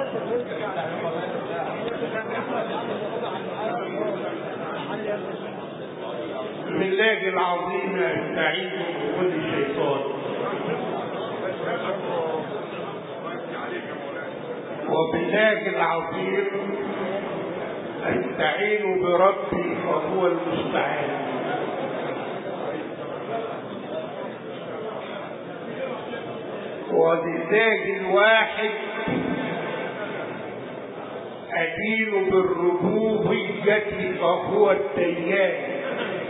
بالله العظيم استعيذ من كل شيطان وبالله العظيم استعين بربي وهو المستعان وبالله الواحد أدين بالربوبية فهو الديان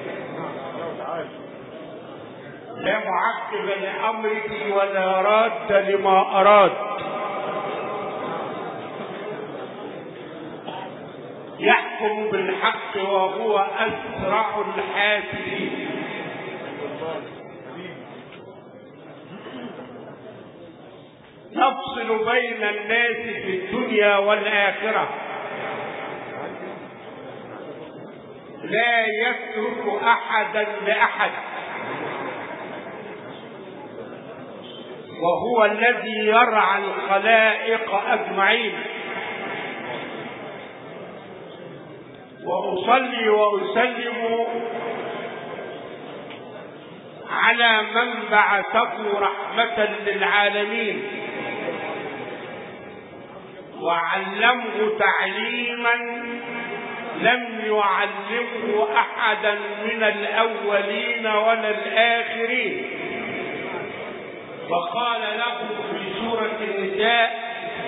لا معقب لأمره ولا راد لما أراد يحكم بالحق وهو أسرع الحاسبين يفصل بين الناس في الدنيا والآخرة لا يترك أحدا لأحد وهو الذي يرعى الخلائق أجمعين وأصلي وأسلم على من بعثه رحمة للعالمين وعلمه تعليما لم يعلمه احدا من الاولين ولا الاخرين وقال له في سوره النساء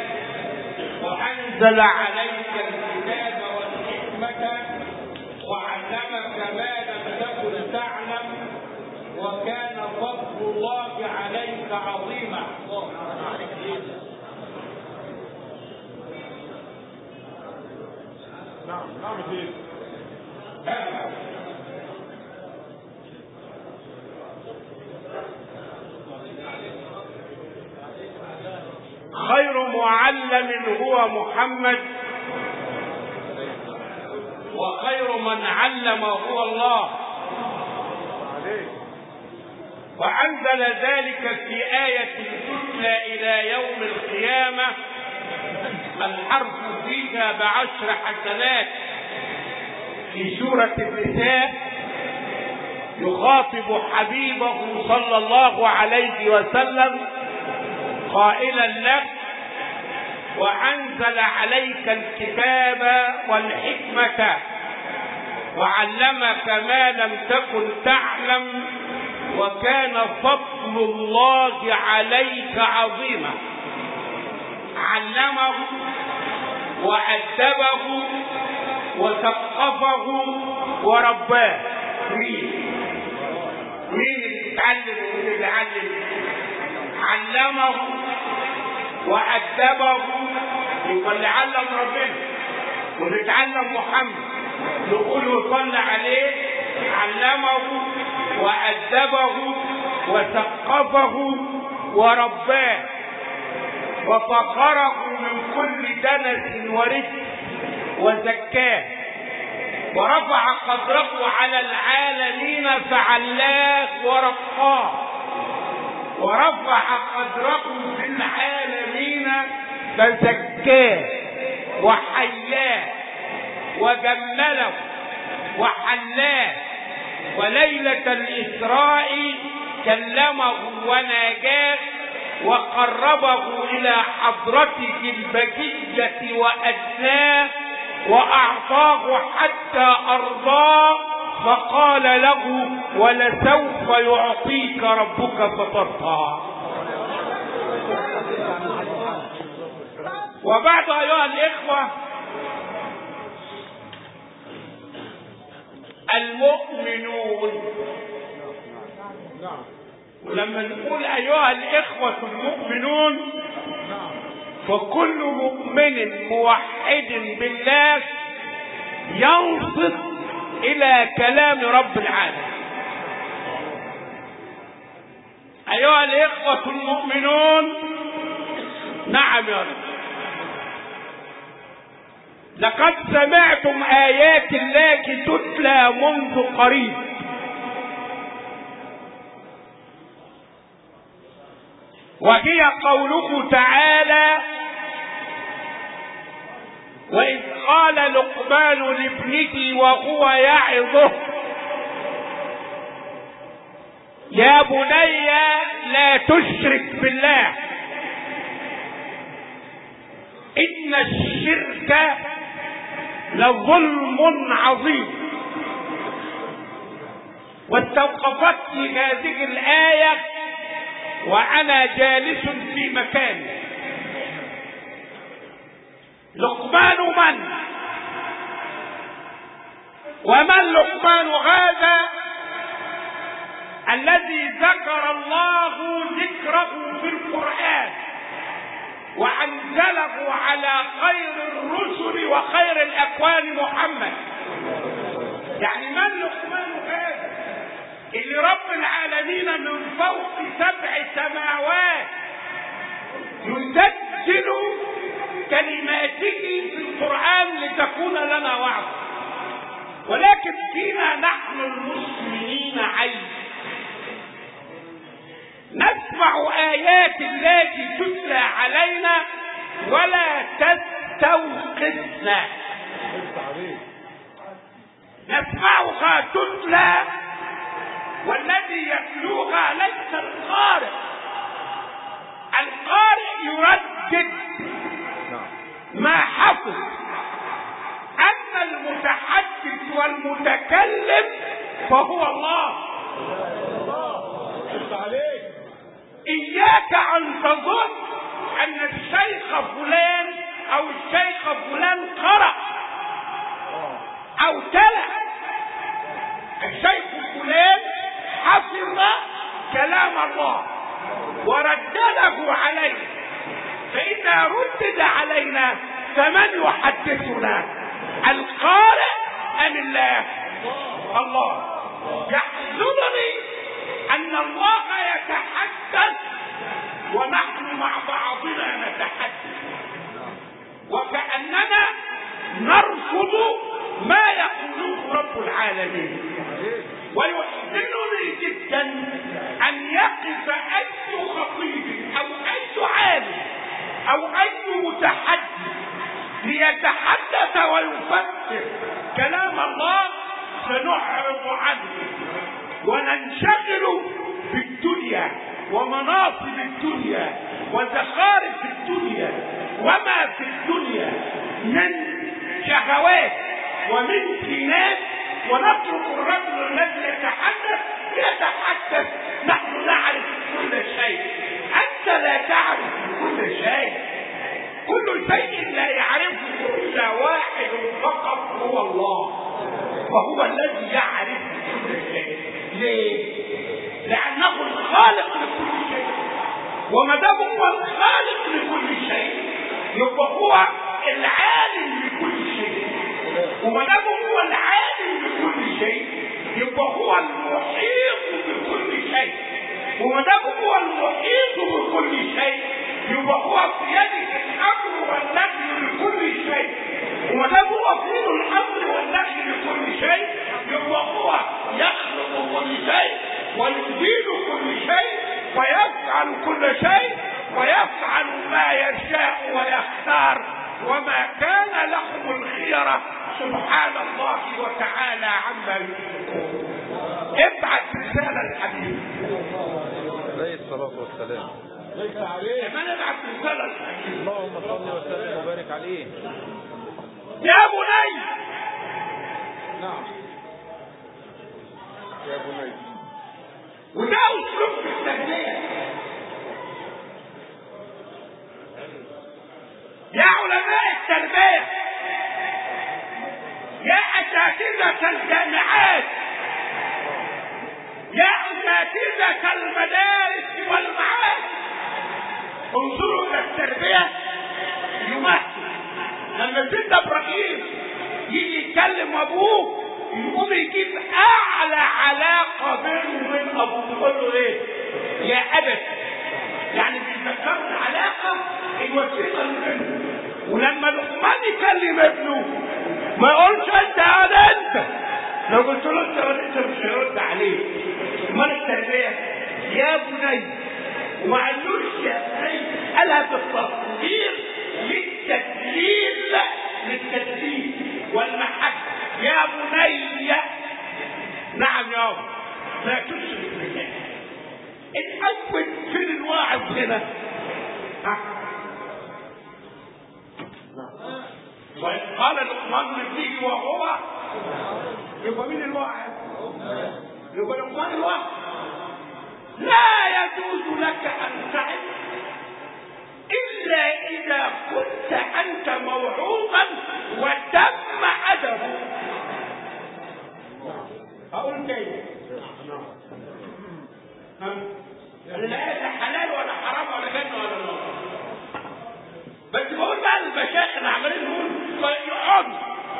وانزل عليك الكتاب والحكمه وعلمك ما لم تكن تعلم وكان فضل الله عليك عظيما نعم نعم سيد خير معلم هو محمد وخير من علم هو الله وأنزل ذلك في آية تتلى إلى يوم القيامة الحرف فيها بعشر حسنات في سورة النساء يخاطب حبيبه صلى الله عليه وسلم قائلا له وأنزل عليك الكتاب والحكمة وعلمك ما لم تكن تعلم وكان فضل الله عليك عظيما علمه وأدبه وثقفه ورباه مين مين اللي اتعلم ومين اللي علم علمه وأدبه يبقى اللي علم ربنا واللي اتعلم محمد نقول وصلى عليه علمه وأدبه وثقفه ورباه وفخره من كل دنس ورث وزكاه ورفع قدره على العالمين فعلاه ورقاه ورفع قدره في العالمين فزكاه وحياه وجمله وحلاه وليلة الإسراء كلمه وناجاه وقربه إلى حضرته البكية وأدناه وأعطاه حتى أرضاه فقال له ولسوف يعطيك ربك فترضى وبعد أيها الإخوة المؤمنون ولما نقول أيها الإخوة المؤمنون فكل مؤمن موحد بالله ينصت إلى كلام رب العالمين أيها الإخوة المؤمنون نعم يا رب لقد سمعتم آيات الله تتلى منذ قريب وهي قوله تعالى وإذ قال لقمان لابنه وهو يعظه يا بني لا تشرك بالله إن الشرك لظلم عظيم واستوقفتني هذه الآية وأنا جالس في مكاني لقمان من ومن لقمان هذا الذي ذكر الله ذكره في القرآن وأنزله على خير الرسل وخير الأكوان محمد يعني من لقمان هذا اللي رب العالمين من فوق سبع سماوات يسجل كلماته في القرآن لتكون لنا وعظ ولكن فينا نحن المسلمين عيب نسمع آيات الله تتلى علينا ولا تستوقفنا نسمعها تتلى والذي يتلوها ليس القارئ القارئ يردد ما حصل أما المتحدث والمتكلم فهو الله إياك أن تظن أن الشيخ فلان أو الشيخ فلان قرأ أو تلا الشيخ فلان حفظ كلام الله وردده عليه فإذا ردد علينا فمن يحدثنا القارئ أم الله الله يحزنني أن الله يتحدث ونحن مع بعضنا نتحدث وكأننا نرفض ما يقوله رب العالمين ويحزنني جدا أن يقف أي خطيب أو أي عالم أو أي متحدث ليتحدث ويفسر كلام الله سنعرض عنه وننشغل بالدنيا ومناصب الدنيا وزخارف الدنيا وما في الدنيا من شهوات ومن زينات ونترك الرجل الذي يتحدث يتحدث نحن نعرف كل شيء انت لا تعرف كل شيء كل شيء لا يعرفه الا واحد فقط هو الله وهو الذي يعرف كل شيء ليه لانه الخالق لكل شيء وما دام هو الخالق لكل شيء يبقى هو العالم لكل شيء وما دام هو العالم بكل شيء يبقى هو المحيط بكل شيء وما دام هو المحيط بكل شيء يبقى هو في يده الامر والنهي لكل شيء وما دام هو في يده الامر والنهي لكل شيء يبقى هو يخلق كل شيء ويزيد كل شيء ويفعل كل شيء ويفعل ما يشاء ويختار وما كان لهم الخيرة سبحان الله وتعالى عما يشركون ابعث رسالة الحبيب عليه الصلاة والسلام ليس عليه من ابعث رسالة الحبيب اللهم صل وسلم وبارك عليه يا بني نعم يا بني وده اسلوب في التربية يا علماء التربية يا أساتذة الجامعات يا أساتذة المدارس والمعاهد انظروا إلى التربية يمثل لما سيدنا إبراهيم يجي يتكلم أبوه يقوم يجيب أعلى علاقة بينه وبين أبوه يقول له إيه؟ يا أبت يعني بيذكرنا علاقة الوثيقة اللي بينهم ولما لقمان يكلم ابنه ما يقولش انت انا انت لو قلت له انت انت مش هيرد عليه امال التربيه يا بني وما قالوش يا بني قالها بالتصوير للتدليل هنا ها وإذ قال لقمان لابنه وهو يبقى مين الواحد؟ يبقى لقمان الواحد لا يجوز لك أن تعد إلا إذا كنت أنت موعوظا وتم أدبه أقول كيف؟ أنا لا لا حلال ولا حرام ولا جنة ولا نار بس بقول بقى المشايخ اللي عمالين يقول يقعدوا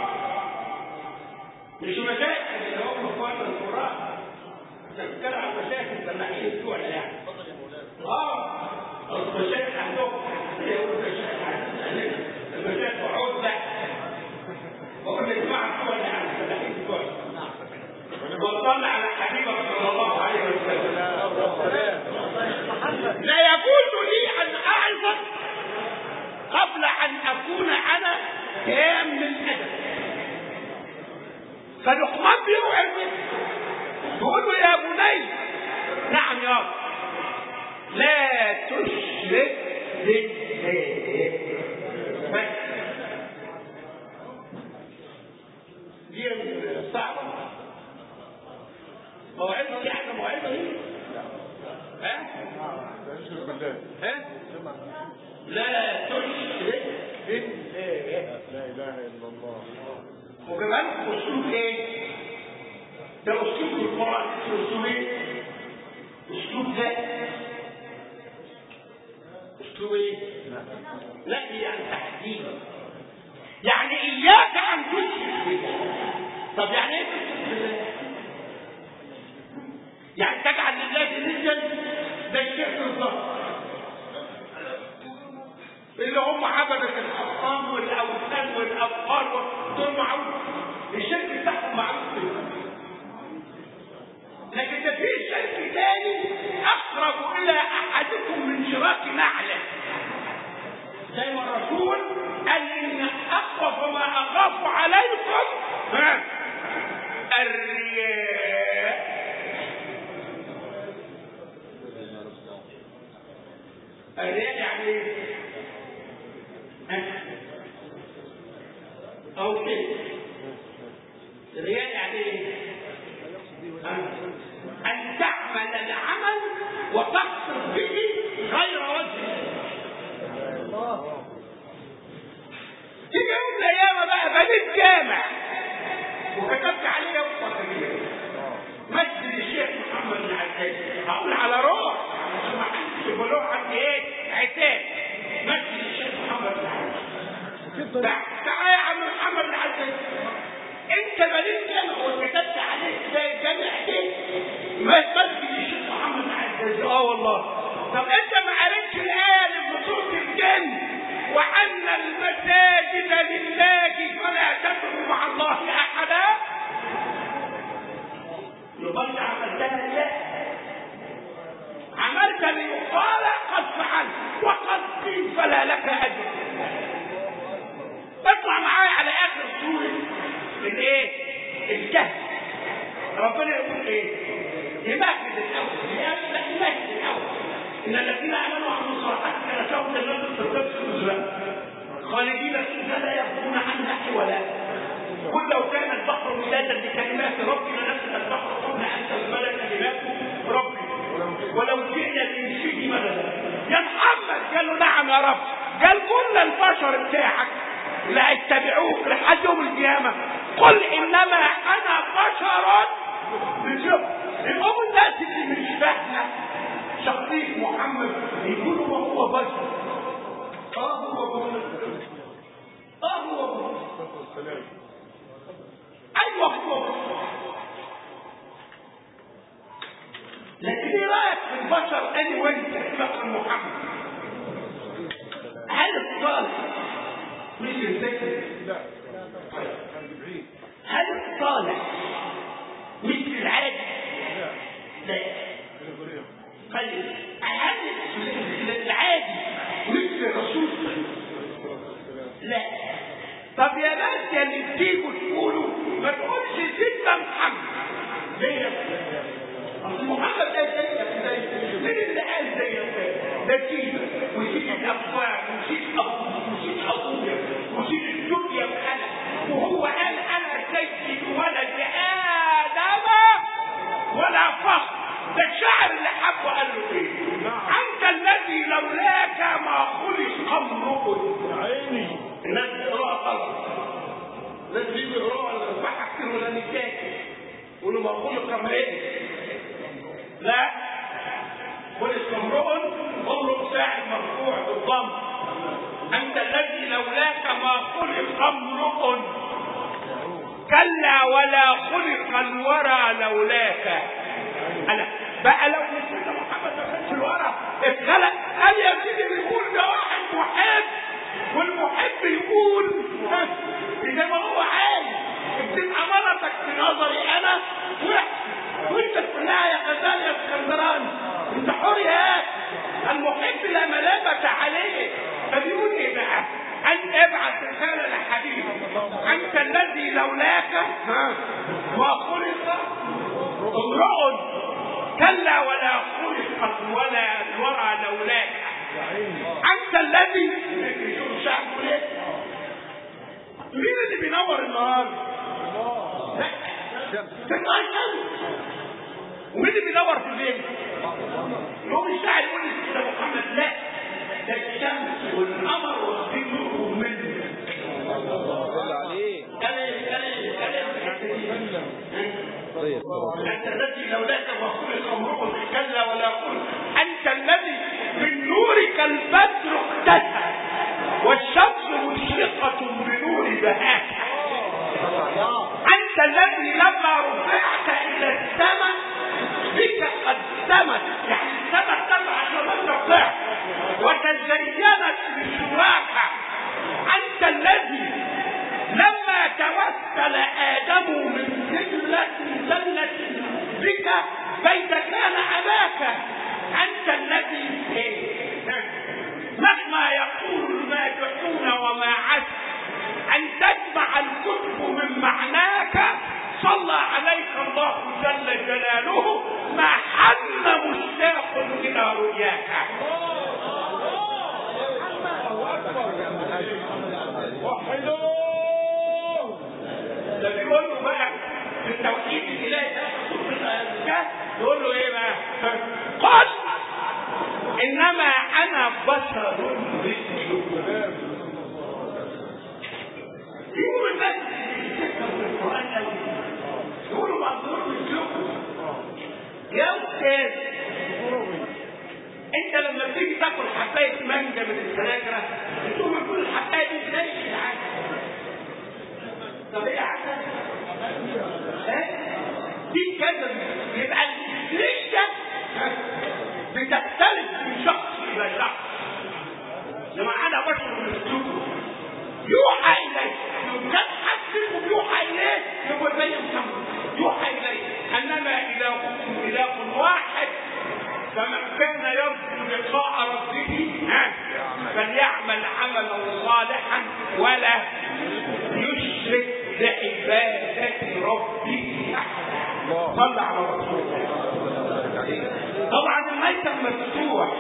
مش مشايخ اللي هم اخواننا القراء بتتكلم عن مشايخ الفلاحين بتوع يعني اه المشايخ عندهم يقولوا المشايخ عندهم المشايخ وعود لا بقول يا جماعه بتوع يعني الفلاحين بتوع وصلنا على حبيبك صلى الله عليه وسلم لا يجوز لي ان اعظ قبل ان اكون انا تام الادب فلقمان بيوعظ بيقول له يا بني نعم يا رب لا تشرك بالله بس دي صعبه موعظه دي حاجه موعظه دي ها ها لا تشرك بالله لا اله الا الله وكمان اسلوب ايه؟ ده اسلوب القران اسمه اسلوب ايه؟ اسلوب لا اسلوب ايه؟ لا يعني تحديد يعني اياك ان تشرك بالله طب يعني ايه تشرك بالله؟ يعني تجعل لله ندا ده الشرك الظاهر اللي هم عبدة الأصنام والأوثان والأبقار دول معروف الشرك بتاعهم معروف لكن ده في شرك تاني أقرب إلى أحدكم من شراك نعلة زي ما الرسول قال إن أخوف ما أخاف عليكم ها الرياء الرياء يعني ايه؟ أو كده الرياء يعني ايه؟ أن تعمل العمل وتقصد به غير وجه تيجي يوم الأيام بقى بنيت جامع وكتبت عليه يوم كبير مسجد الشيخ محمد بن عزيز هقول على روح عشان ما حدش يقول له عندي ايه عتاب مسجد الشيخ محمد بن عزيز تعالى يا عم محمد بن عزيز انت بنيت جامع وكتبت عليه زي الجامع ده مسجد الشيخ محمد بن عزيز اه والله طب انت ما قريتش الايه اللي في سوره الجن وان المساجد لله فلا تدعوا مع الله احدا يبقى انت عملتها لا عملت ليقال قد فعلت وقد قيل فلا لك اجر اطلع معايا على اخر سوره الايه الكهف ربنا يقول ايه يمهد الاول يمهد الاول ان الذين امنوا وعملوا الصالحات كانت لهم جنات الفردوس نزلا خالدين فيها لا يبغون عنها حولا قل لو كان البحر مدادا لكلمات ربي لنفذ البحر قبل ان تنفذ كلمات ربي ولو جئنا بمثله مددا يا محمد قال له نعم يا رب قال كل البشر بتاعك اللي هيتبعوك لحد يوم القيامه قل انما انا بشر مثلكم الام الناس اللي مش فاهمه شخصيه محمد يقولوا ما هو بشر اه هو بشر اه هو بشر ايوه هو بشر لكن ايه رايك في البشر اني وانت اطلاق محمد هل الصالح مش الذكر لا كان بعيد هل الصالح مثل العادي لا لا كده طيب هل العادي مثل الرسول لا طب يا ناس يا اللي بتيجوا تقولوا ما تقولش سيدنا محمد ليه يا أخي؟ أصل محمد ده زيك زي مين اللي قال زيك نتيجة ويسيب الأبواب ويسيب أبوه ويسيب أبويا ويسيب الدنيا بحالها وهو قال أنا سيد ولد آدم ولا فخر ده الشاعر اللي حبه قال له ايه؟ أنت الذي لولاك ما خلق امرؤ عيني الناس بيقراها غلط الناس بيجوا يقراها البحث كتير ولا نكاك يقولوا ما خلق امرئ لا خلق امرؤ امرؤ فاعل مرفوع بالضم انت الذي لولاك ما خلق امرؤ كلا ولا خلق الورى لولاك انا بقى لو سيدنا محمد ما كانش الورى اتخلق قال يا سيدي بيقول ده واحد محب والمحب يقول ها، زي ما هو عايز بتبقى مرتك في نظري انا وحشه وانت كلها يا غزال يا اسكندراني انت حر يا أخي. المحب لا ملامة عليه فبيقول ايه بقى ان ابعث رسالة لحبيبي انت الذي لولاك ها ما خلق امرؤ كلا ولا خلق ولا الورى لولاك انت الذي شوف الشعب بيقول ايه مين اللي بينور النهار لا ده النهار شمس ومين اللي بينور في الليل يوم الشاعر يقول لسيدنا محمد لا ده الشمس والقمر واخدين نورهم منه صل عليه قال ايه قال ايه قال ايه الحتة دي؟ طيب أنت الذي لولاك ما خلق امرؤ كلا ولا خلق أنت الذي من نورك البدر اختفى والشمس مشرقة بنور بهاك أنت الذي لما رفعت إلى السماء بك قدمت يعني السماء تبع عشان أنت طلعت وتزينت بسواك أنت الذي لما توسل آدم من ذلة ذلة بك بيت كان أباك أنت الذي مهما يقول المادحون وما عد أن تجمع الكتب من معناك صلى عليك الله جل جلاله ما حن مشتاق إلى رؤياك وحدوه ده بيقول له بقى في التوحيد الالهي ده في الكهف يقول له ايه بقى؟ قل انما انا بشر مثلكم يقول بس في القران قوي يقولوا بشر مثلكم يا استاذ انت لما تيجي تاكل حبايه مانجا من السناجره تقوم تقول الحبايه دي زي العسل طب ايه احسن؟ ها؟ دي كذا يبقى النية بتختلف من شخص الى شخص لما انا بشر مثلكم يوحى اليه لو كان حد منكم يوحى اليه يبقى زي محمد يوحى اليه انما الهكم اله واحد فمن كان يرجو لقاء ربه ها، فليعمل عملا صالحا ولا يشرك بعبادة ربه أحدا صلى على رسول الله طبعا الميتم مفتوح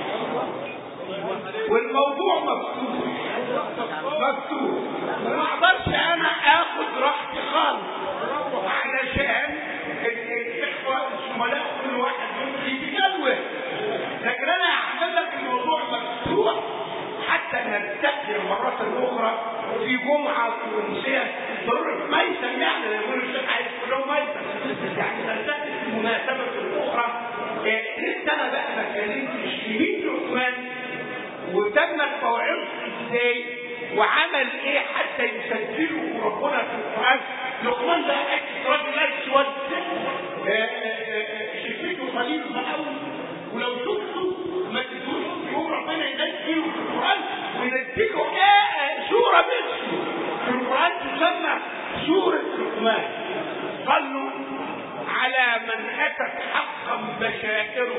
والموضوع مفتوح مفتوح ما اقدرش انا اخد راحتي خالص علشان ال- الاخوه الزملاء كل واحد منهم يتجوز لكن انا هعمل لك الموضوع مفتوح حتى نرتقي مرة أخرى في جمعة في أمسية ضرورة ميتم يعني لما يقول الشيخ عايز كلهم ميتم يعني نرتقي في المناسبة الأخرى إيه، لسه أنا بقى ما اتكلمتش في مين لقمان وتمت موعظته ازاي وعمل ايه حتى يسجله ربنا في القران لقمان ده اكيد راجل اسود آه، آه، آه، شفته خليل قوي ولو شفته ما تدوش يوم ربنا ينزله في القران وينزله ايه سوره مثله في القران تسمى سوره لقمان صلوا على من اتت حقا بشائره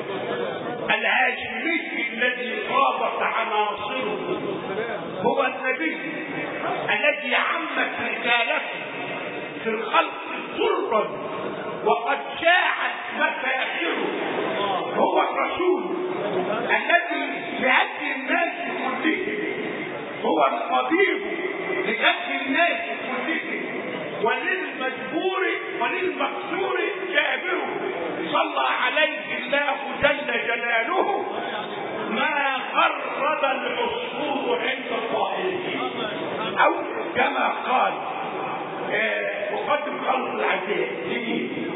الهاشمي الذي غابت عناصره هو النبي الذي عمت رسالته في الخلق سرا وقد شاعت مفاخره هو الرسول الذي لأجل الناس كلهم هو الطبيب لأجل الناس كلهم وللمجبور وللمكسور جابره صلى عليه الله جل جلاله ما غرد العصفور عند الطائرين او كما قال آه، مقدم خلق العزيز لمين؟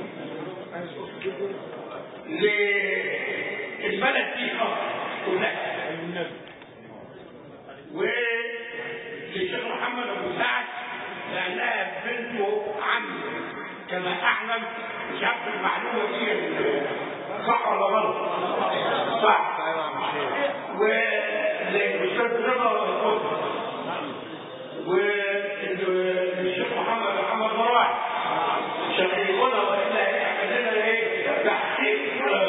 للبلد دي كلها وللشيخ محمد ابو سعد لانها بنته عم كما اعلم مش عارف المعلومه دي صح ولا غلط؟ صح وللاستاذ رضا القدس والشيخ محمد محمد مراح شقيقنا والا يعمل لنا ايه؟ تحقيق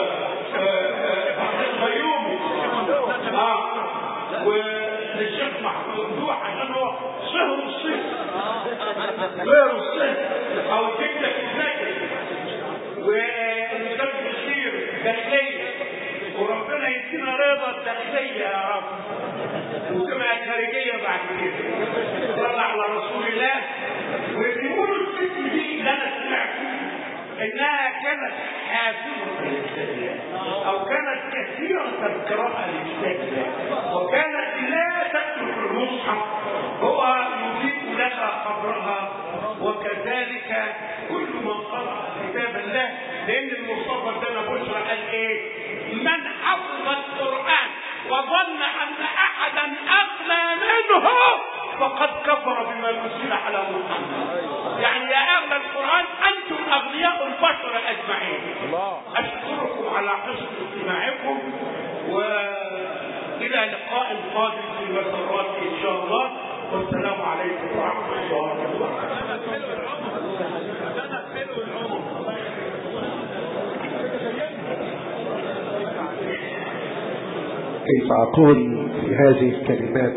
تحقيق غيومي اه وللشيخ محمود ممدوح عشان هو صهر الصيف غير الصيف او الجبنه في الذكر والاستاذ بشير داخليه وربنا يدينا رضا الداخليه يا رب وتبقى الخارجيه بعد كده صلى على رسول الله وبيقولوا الست دي اللي انا سمعته انها كانت حافظه للكتاب او كانت كثيره القراءه للكتاب وكانت لا تترك المصحف هو يضيف لها قبرها وكذلك كل من قرأ كتاب الله لأن المصطفى ادانا بشرى قال إيه؟ من حفظ القرآن وظن أن أحدا أغنى منه فقد كفر بما نزل على محمد. يعني يا أهل القرآن أنتم أغنياء البشر أجمعين. الله أشكركم على حسن استماعكم وإلى لقاء قادم في مسارات إن شاء الله والسلام عليكم ورحمة الله وبركاته. كيف أقول في هذه الكلمات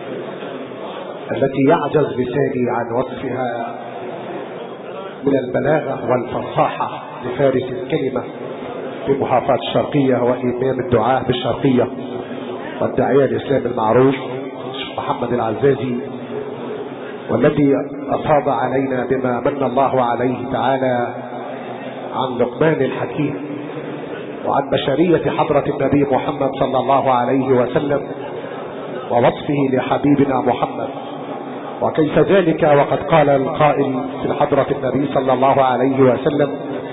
التي يعجز لساني عن وصفها من البلاغة والفصاحة لفارس الكلمة في محافظة الشرقية وإمام الدعاة بالشرقية والداعية الإسلام المعروف الشيخ محمد العزازي والذي أفاض علينا بما من الله عليه تعالى عن لقمان الحكيم وعن بشرية حضرة النبي محمد صلى الله عليه وسلم ووصفه لحبيبنا محمد وكيف ذلك وقد قال القائل في حضرة النبي صلى الله عليه وسلم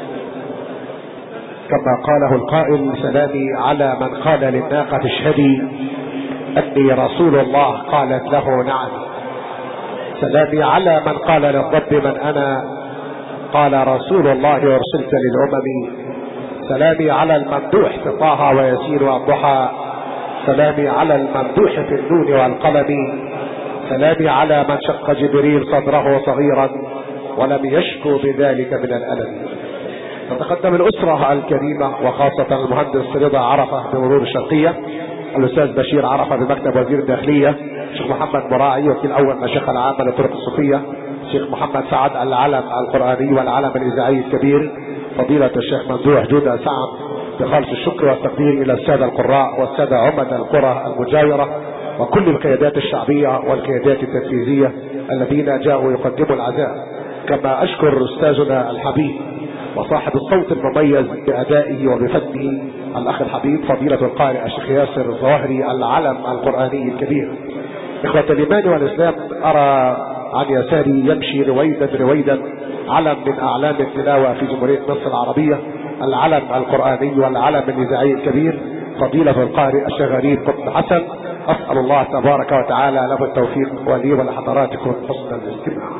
كما قاله القائل سلامي على من قال للناقة اشهدي أني رسول الله قالت له نعم سلامي على من قال للضب من أنا قال رسول الله أرسلت للأمم سلامي على الممدوح في طه ويسير والضحى سلامي على الممدوح في النون والقلم سلامي على من شق جبريل صدره صغيرا ولم يشكو بذلك من الألم تتقدم الأسرة الكريمة وخاصة المهندس رضا عرفة بمرور الشرقية الأستاذ بشير عرفة بمكتب وزير الداخلية الشيخ محمد مراعي وكيل أول مشيخة العامة للطرق الصوفية الشيخ محمد سعد العلم القرآني والعلم الإذاعي الكبير فضيلة الشيخ ممدوح جودة سعد بخالص الشكر والتقدير إلى السادة القراء والسادة عمد القرى المجاورة وكل القيادات الشعبية والقيادات التنفيذية الذين جاءوا يقدموا العزاء كما أشكر أستاذنا الحبيب وصاحب الصوت المميز بأدائه وبفنه الأخ الحبيب فضيلة القارئ الشيخ ياسر الظواهري العلم القرآني الكبير إخوة الإيمان والإسلام أرى عن يساري يمشي رويدا رويدا علم من أعلام التلاوة في جمهورية مصر العربية العلم القرآني والعلم الإذاعي الكبير فضيلة القارئ الشيخ غريب قطب حسن أسأل الله تبارك وتعالى له التوفيق ولي ولحضراتكم حسن الاستماع